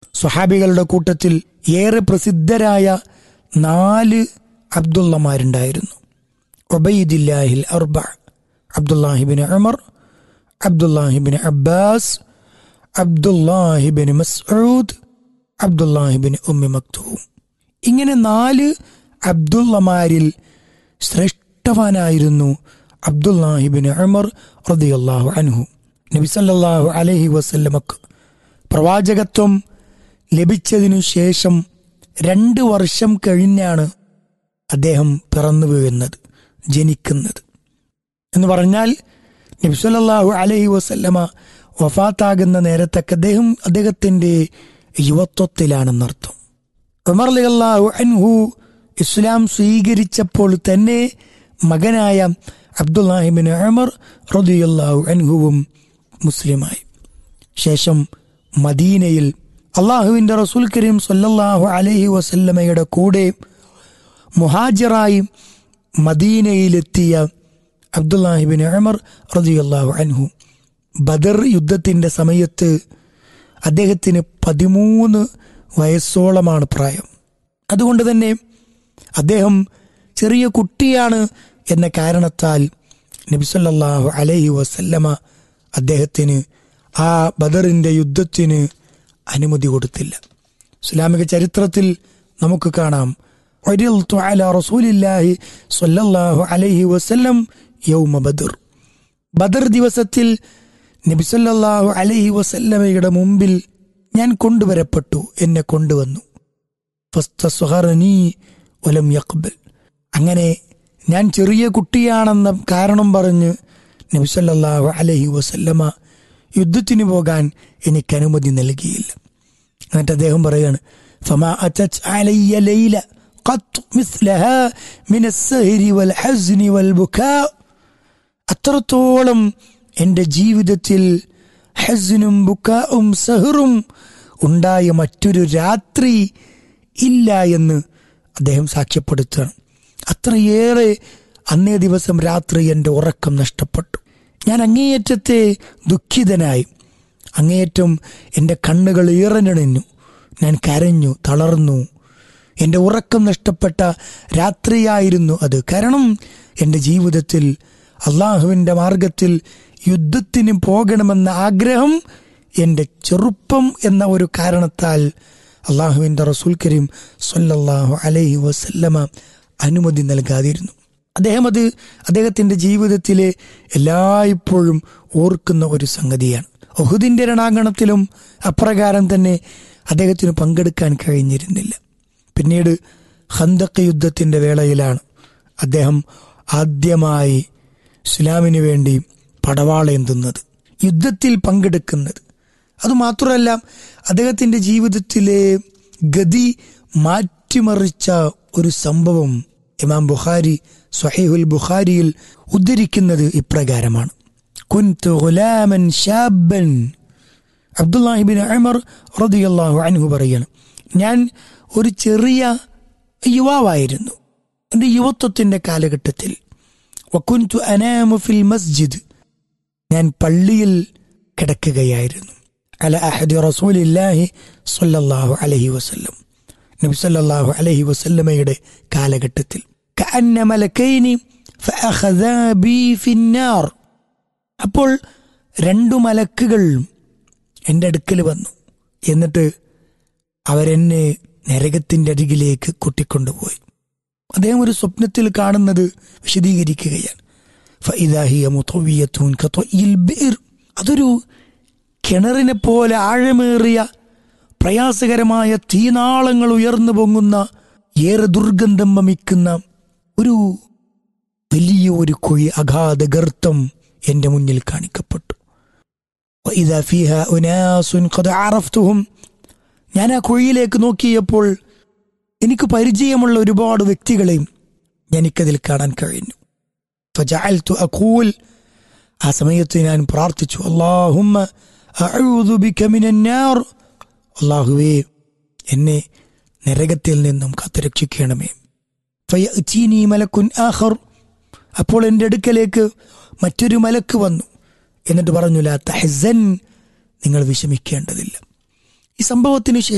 സ്വഹാബികളുടെ കൂട്ടത്തിൽ ഏറെ പ്രസിദ്ധരായ നാല് അബ്ദുള്ളമാരുണ്ടായിരുന്നു ഒബൈദില്ലാഹിൽ അർബ അബ്ദുല്ലാഹിബിൻ ഉമർ അബ്ദുല്ലാഹിബിൻ അബ്ബാസ് അബ്ദുല്ലാഹിബിൻ മസ്ഊദ് അബ്ദുല്ലാഹിബിൻ ഉമ്മി മക്തൂം ഇങ്ങനെ നാല് അബ്ദുള്ളമാരിൽ ശ്രേഷ്ഠവാനായിരുന്നു അബ്ദുല്ലാഹിബിൻ ഉമർ റദിയല്ലാഹു അൻഹു നബി സല്ലല്ലാഹു അലൈഹി വസല്ലമക്ക് പ്രവാചകത്വം ലഭിച്ചതിനു ശേഷം രണ്ട് വർഷം കഴിഞ്ഞാണ് അദ്ദേഹം പിറന്നു വീഴുന്നത് ജനിക്കുന്നത് എന്ന് പറഞ്ഞാൽ നബി സല്ലല്ലാഹു അലൈഹി വസല്ലമ വഫാത്താകുന്ന നേരത്തൊക്കെ അദ്ദേഹം അദ്ദേഹത്തിന്റെ യുവത്വത്തിലാണെന്നർത്ഥം ഉമർ അലിയല്ലാഹു അൻഹു ഇസ്ലാം സ്വീകരിച്ചപ്പോൾ തന്നെ മകനായ അബ്ദുല്ലാഹിബിൻ ഉമർ റദിയല്ലാഹു അൻഹുവും മുസ്ലിമായി ശേഷം മദീനയിൽ അള്ളാഹുവിൻ്റെ റസൂൽ കരീം സല്ലല്ലാഹു അലൈഹി വസല്ലമയുടെ കൂടെ മുഹാജിറായി മദീനയിലെത്തിയ അബ്ദുല്ലാഹിബിൻ ഉമർ റദിയല്ലാഹു അൻഹു ബദർ യുദ്ധത്തിൻ്റെ സമയത്ത് അദ്ദേഹത്തിന് പതിമൂന്ന് വയസ്സോളമാണ് പ്രായം അതുകൊണ്ട് തന്നെ അദ്ദേഹം ചെറിയ കുട്ടിയാണ് എന്ന കാരണത്താൽ നബിസല്ലാഹു അലൈഹി വസല്ലമ അദ്ദേഹത്തിന് ആ ബദറിൻ്റെ യുദ്ധത്തിന് അനുമതി കൊടുത്തില്ല ഇസ്ലാമിക ചരിത്രത്തിൽ നമുക്ക് കാണാം ഒരിൽത്തു അല റസൂലില്ലാഹി സ്വല്ലല്ലാഹു അലൈഹി വസല്ലം യൗമ ബദർ ബദർ ദിവസത്തിൽ നബിസല്ലാഹു അലൈഹി വസല്ലമയുടെ മുമ്പിൽ ഞാൻ കൊണ്ടുവരപ്പെട്ടു എന്നെ കൊണ്ടുവന്നു ഫസ്തസ്ഹറനീ വലം യക്ബൽ അങ്ങനെ ഞാൻ ചെറിയ കുട്ടിയാണെന്ന കാരണം പറഞ്ഞ് നബിസല്ലാഹു അലൈഹി വസല്ലമ യുദ്ധത്തിന് പോകാൻ എനിക്ക് അനുമതി നൽകിയില്ല എന്നിട്ട് അദ്ദേഹം പറയാണ് ഫമാ അറ്റച്ച് അലയ്യ ലൈല قط مثلها من السهر والحزن والبكاء അത്രത്തോളം എൻ്റെ ജീവിതത്തിൽ ഹസിനും ബുക്കാവും സഹറും ഉണ്ടായ മറ്റൊരു രാത്രി ഇല്ല എന്ന് അദ്ദേഹം സാക്ഷ്യപ്പെടുത്തുകയാണ് അത്രയേറെ അന്നേ ദിവസം രാത്രി എൻ്റെ ഉറക്കം നഷ്ടപ്പെട്ടു ഞാൻ അങ്ങേയറ്റത്തെ ദുഃഖിതനായി അങ്ങേയറ്റം എൻ്റെ കണ്ണുകൾ ഈറനണിഞ്ഞു ഞാൻ കരഞ്ഞു തളർന്നു എൻ്റെ ഉറക്കം നഷ്ടപ്പെട്ട രാത്രിയായിരുന്നു അത് കാരണം എൻ്റെ ജീവിതത്തിൽ അള്ളാഹുവിൻ്റെ മാർഗത്തിൽ യുദ്ധത്തിന് പോകണമെന്ന ആഗ്രഹം എൻ്റെ ചെറുപ്പം എന്ന ഒരു കാരണത്താൽ അള്ളാഹുവിൻ്റെ റസൂൽ കരീം സല്ലല്ലാഹു അലൈഹി വസല്ലമ അനുമതി നൽകാതിരുന്നു അദ്ദേഹം അത് അദ്ദേഹത്തിൻ്റെ ജീവിതത്തിലെ എല്ലായ്പ്പോഴും ഓർക്കുന്ന ഒരു സംഗതിയാണ് ഒഹുദിൻ്റെ രണാങ്കണത്തിലും അപ്രകാരം തന്നെ അദ്ദേഹത്തിന് പങ്കെടുക്കാൻ കഴിഞ്ഞിരുന്നില്ല പിന്നീട് ഹന്തക്ക് യുദ്ധത്തിൻ്റെ വേളയിലാണ് അദ്ദേഹം ആദ്യമായി ഇസ്ലാമിന് വേണ്ടി പടവാളേന്തുന്നത് യുദ്ധത്തിൽ പങ്കെടുക്കുന്നത് അതുമാത്രമല്ല അദ്ദേഹത്തിൻ്റെ ജീവിതത്തിലെ ഗതി മാറ്റിമറിച്ച ഒരു സംഭവം ഇമാം ബുഖാരി സഹീഹുൽ ബുഖാരിയിൽ ഉദ്ധരിക്കുന്നത് ഇപ്രകാരമാണ് കുൻതു ഗുലാമൻ ഷാബൻ അബ്ദുല്ലാഹിബിൻ അമർ റദിയല്ലാഹു അൻഹു പറയാണ് ഞാൻ ഒരു ചെറിയ യുവാവായിരുന്നു എൻ്റെ യുവത്വത്തിൻ്റെ കാലഘട്ടത്തിൽ വക്കുൻതു അനാമു ഫിൽ മസ്ജിദ് ഞാൻ പള്ളിയിൽ കിടക്കുകയായിരുന്നു അല അഹദി റസൂലില്ലാഹി സല്ലല്ലാഹു അലൈഹി വസല്ലം നബി സല്ലല്ലാഹു അലൈഹി വസല്ലമയുടെ കാലഘട്ടത്തിൽ കഅന്ന മലക്കൈനി ഫഅഖദാ ബി ഫിന്നാർ അപ്പോൾ രണ്ടു മലക്കുകൾ എൻ്റെ അടുക്കൽ വന്നു എന്നിട്ട് അവരെന്നെ നരകത്തിൻ്റെ അരികിലേക്ക് കൂട്ടിക്കൊണ്ടുപോയി അദ്ദേഹം ഒരു സ്വപ്നത്തിൽ കാണുന്നത് വിശദീകരിക്കുകയാണ് ഫഇദാഹിയ മുത്തവിയത്തൂൻ കത്വയിൽ ബിർ അതൊരു കിണറിനെ പോലെ ആഴമേറിയ പ്രയാസകരമായ തീനാളങ്ങൾ ഉയർന്നു പൊങ്ങുന്ന ഏറെ ദുർഗന്ധം വമിക്കുന്ന ഒരു വലിയ ഒരു കുഴി അഗാധ ഗർത്തം എൻ്റെ മുന്നിൽ കാണിക്കപ്പെട്ടു وإذا فيها أناس قد عرفتهم ഞാൻ ആ കുഴിയിലേക്ക് നോക്കിയപ്പോൾ എനിക്ക് പരിചയമുള്ള ഒരുപാട് വ്യക്തികളെയും എനിക്കതിൽ കാണാൻ കഴിഞ്ഞു فجعلت أقول ആ സമയത്ത് ഞാൻ പ്രാർത്ഥിച്ചു അള്ളാഹുമ്മ അഊദു ബിക മിനൻ നാർ അള്ളാഹുവേ എന്നെ നരകത്തിൽ നിന്നും കാത്തുരക്ഷിക്കണമേ ഫയഅ്തീനി മലക്കുൻ ആഖർ അപ്പോൾ എൻ്റെ അടുക്കലേക്ക് മറ്റൊരു മലക്ക് വന്നു എന്നിട്ട് പറഞ്ഞു ലാ തഹസൻ നിങ്ങൾ വിഷമിക്കേണ്ടതില്ല ഈ സംഭവത്തിന് ശേഷം